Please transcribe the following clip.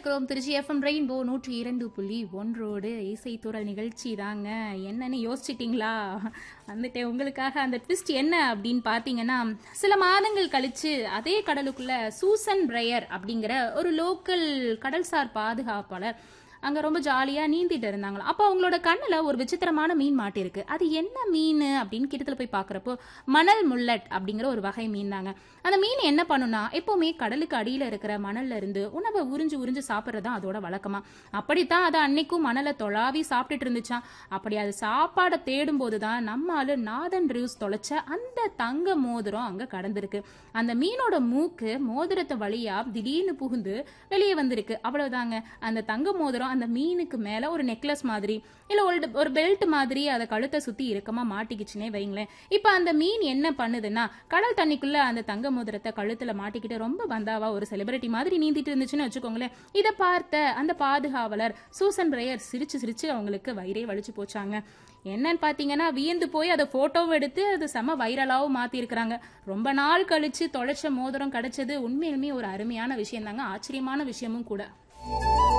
இணைந்திருக்கிறோம் Trichy FM rainbow நூற்றி இரண்டு புள்ளி ஒன்றோடு இசைத்தூரல் நிகழ்ச்சி தாங்க என்னன்னு யோசிச்சிட்டிங்களா வந்துட்டு உங்களுக்காக அந்த ட்விஸ்ட் என்ன அப்படின்னு பார்த்தீங்கன்னா சில மாதங்கள் கழிச்சு அதே கடலுக்குள்ள சூசன் பிரையர் அப்படிங்கிற ஒரு லோக்கல் கடல்சார் பாதுகாப்பாளர் அங்க ரொம்ப ஜாலியா நீந்திட்டு இருந்தாங்களாம் அப்போ அவங்களோட கண்ணுல ஒரு விசித்திரமான மீன் மாட்டிருக்கு அது என்ன மீன் அப்படின்னு கிட்டத்துல போய் பாக்குறப்போ மணல் முல்லட் அப்படிங்கிற ஒரு வகை மீன் தாங்க அந்த மீன் என்ன பண்ணுனா எப்பவுமே கடலுக்கு அடியில இருக்கிற மணல்ல இருந்து உணவை உறிஞ்சு உறிஞ்சு சாப்பிட்றதா அதோட வழக்கமா அப்படித்தான் அது அன்னைக்கும் மணலை தொழாவி சாப்பிட்டுட்டு இருந்துச்சான் அப்படி அது சாப்பாடை தேடும் போதுதான் நம்ம ஆளு நாதன் ரிவ்ஸ் தொலைச்ச அந்த தங்க மோதிரம் அங்க கடந்திருக்கு அந்த மீனோட மூக்கு மோதிரத்தை வழியா திடீர்னு புகுந்து வெளியே வந்திருக்கு அவ்வளவுதாங்க அந்த தங்க மோதிரம் அந்த மீனுக்கு மேல ஒரு நெக்லஸ் மாதிரி இல்ல ஒரு ஒரு பெல்ட் மாதிரி அதை கழுத்தை சுத்தி இறுக்கமா மாட்டிக்கிச்சுனே வைங்களேன் இப்ப அந்த மீன் என்ன பண்ணுதுன்னா கடல் தண்ணிக்குள்ள அந்த தங்க மோதிரத்தை கழுத்துல மாட்டிக்கிட்டு ரொம்ப பந்தாவா ஒரு செலிபிரிட்டி மாதிரி நீந்திட்டு இருந்துச்சுன்னு வச்சுக்கோங்களேன் இதை பார்த்த அந்த பாதுகாவலர் சூசன் பிரேயர் சிரிச்சு சிரிச்சு அவங்களுக்கு வயிறே வலிச்சு போச்சாங்க என்னன்னு பாத்தீங்கன்னா வியந்து போய் அதை போட்டோவும் எடுத்து அது செம வைரலாவும் மாத்தி இருக்கிறாங்க ரொம்ப நாள் கழிச்சு தொலைச்ச மோதிரம் கிடைச்சது உண்மையிலுமே ஒரு அருமையான விஷயம் தாங்க ஆச்சரியமான விஷயமும் கூட